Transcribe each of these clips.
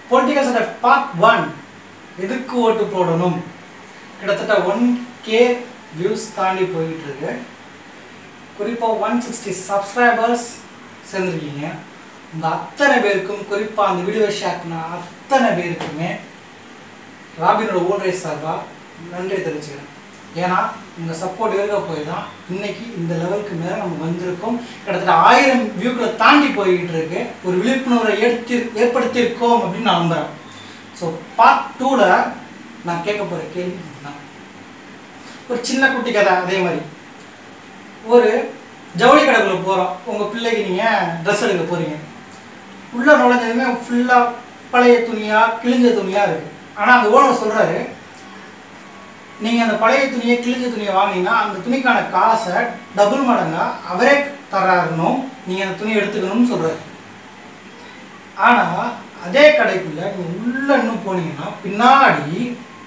political சட்டை part one எதுக்கு ஓட்டு போடணும் கிட்டத்தட்ட ஒன் கே வியூஸ் தாண்டி போயிட்டு இருக்கு குறிப்பாக ஒன் சிக்ஸ்டி சப்ஸ்கிரைபர்ஸ் சேர்ந்துருக்கீங்க உங்கள் அத்தனை பேருக்கும் குறிப்பாக அந்த வீடியோ ஷேர் பண்ண அத்தனை பேருக்குமே ராபினோட ஓன்ரை சார்பாக நன்றி தெரிவிச்சுக்கிறேன் ஏன்னா உங்கள் சப்போர்ட் இருக்க போய் தான் இன்னைக்கு இந்த லெவலுக்கு மேலே நம்ம வந்திருக்கோம் கிட்டத்தட்ட ஆயிரம் வியூக்களை தாண்டி போய்கிட்டு இருக்கு ஒரு விழிப்புணர்வை ஏற்படுத்தி ஏற்படுத்தியிருக்கோம் அப்படின்னு நான் நம்புகிறேன் ஸோ பார்ட் டூவில் நான் கேட்க போகிற கேள்வி இதுதான் ஒரு சின்ன குட்டி கதை அதே மாதிரி ஒரு ஜவுளி கடைக்குள்ள போகிறோம் உங்கள் பிள்ளைக்கு நீங்கள் ட்ரெஸ் எடுக்க போகிறீங்க உள்ளே நுழைஞ்சதுமே ஃபுல்லாக பழைய துணியாக கிழிஞ்ச துணியாக இருக்குது ஆனால் அந்த ஓனர் சொல்கிறாரு நீங்கள் அந்த பழைய துணியை கிழிஞ்ச துணியை வாங்கினீங்கன்னா அந்த துணிக்கான காசை டபுள் மடங்காக அவரே தராருனும் நீங்கள் அந்த துணியை எடுத்துக்கணும்னு சொல்கிறாரு ஆனால் அதே கடைக்குள்ள நீங்கள் உள்ள இன்னும் போனீங்கன்னா பின்னாடி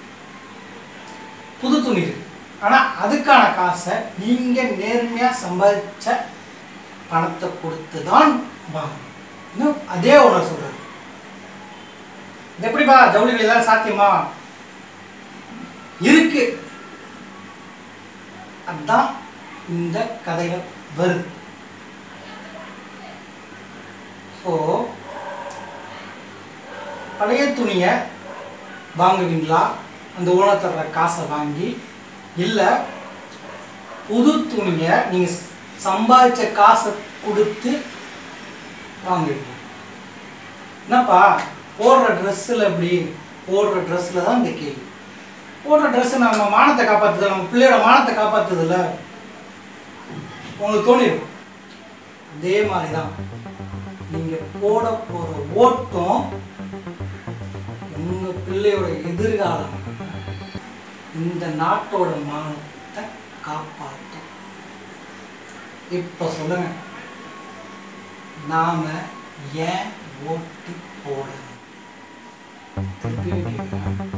புது துணி இருக்கு ஆனால் அதுக்கான காசை நீங்கள் நேர்மையாக சம்பாதிச்ச பணத்தை கொடுத்து தான் வாங்கணும் இன்னும் அதே ஓனர் சொல்கிறாரு இது எப்படிப்பா ஜவுளிகள் எல்லாம் சாத்தியமா இருக்கு அதான் இந்த கதையில வருது ஸோ பழைய துணியை வாங்குவீங்களா அந்த ஓனர் தர்ற காசை வாங்கி இல்லை புது துணியை நீங்கள் சம்பாதிச்ச காசை கொடுத்து வாங்குவீங்க என்னப்பா போடுற ட்ரெஸ்ஸில் எப்படி போடுற ட்ரெஸ்ஸில் தான் இந்த கேள்வி போடுற ட்ரெஸ்ஸு நம்ம மானத்தை காப்பாற்றுது நம்ம பிள்ளையோட மானத்தை காப்பாற்றுதுல்ல உங்களுக்கு தோணிடும் அதே மாதிரி தான் நீங்கள் போட போகிற ஓட்டம் உங்கள் பிள்ளையோட எதிர்காலம் இந்த நாட்டோட மானத்தை காப்பாற்றும் இப்போ சொல்லுங்க நாம ஏன் ஓட்டு போடணும் திருப்பியும் கேட்குறேன்